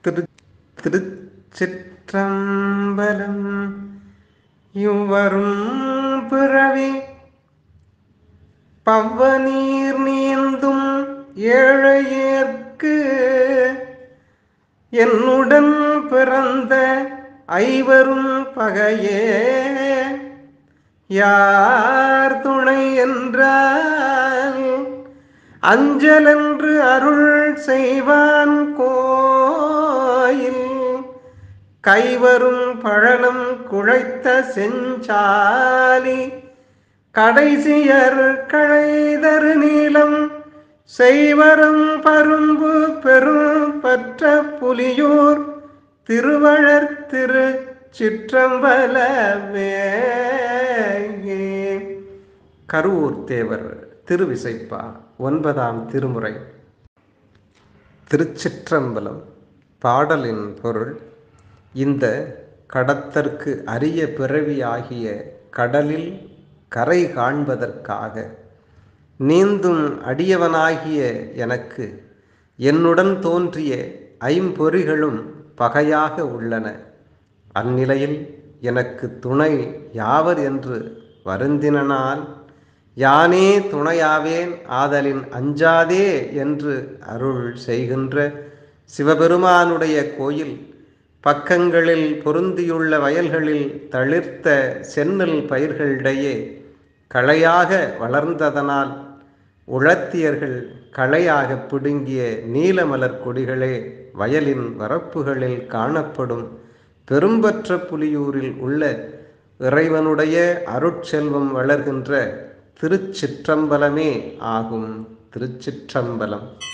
திரு திருச்சிற்றம்பலம் இவ்வரும் பிறவி பவ்வநீர் நீந்தும் ஏழையேற்கு என்னுடன் பிறந்த ஐவரும் பகையே யார் துணை என்றால் அஞ்சலென்று அருள் செய்வான் கோயில் கைவரும் பழனம் குழைத்த செஞ்சாலி கடைசியர் கழைதரு நீளம் செய்வரம் பரும்பு பெரும் பற்ற புலியூர் திருவழற் திரு சிற்றம்பலவே கருவூர் தேவர் திருவிசைப்பா ஒன்பதாம் திருமுறை திருச்சிற்றம்பலம் பாடலின் பொருள் இந்த கடத்தற்கு அரிய பிறவியாகிய கடலில் கரை காண்பதற்காக நீந்தும் அடியவனாகிய எனக்கு என்னுடன் தோன்றிய ஐம்பொறிகளும் பகையாக உள்ளன அந்நிலையில் எனக்கு துணை யாவர் என்று வருந்தினால் யானே துணையாவேன் ஆதலின் அஞ்சாதே என்று அருள் செய்கின்ற சிவபெருமானுடைய கோயில் பக்கங்களில் பொருந்தியுள்ள வயல்களில் தளிர்த்த சென்னல் பயிர்களிடையே களையாக வளர்ந்ததனால் உழத்தியர்கள் களையாக பிடுங்கிய நீலமலர் கொடிகளே வயலின் வரப்புகளில் காணப்படும் பெரும்பற்ற புலியூரில் உள்ள இறைவனுடைய அருட்செல்வம் வளர்கின்ற திருச்சிற்றம்பலமே ஆகும் திருச்சிற்றம்பலம்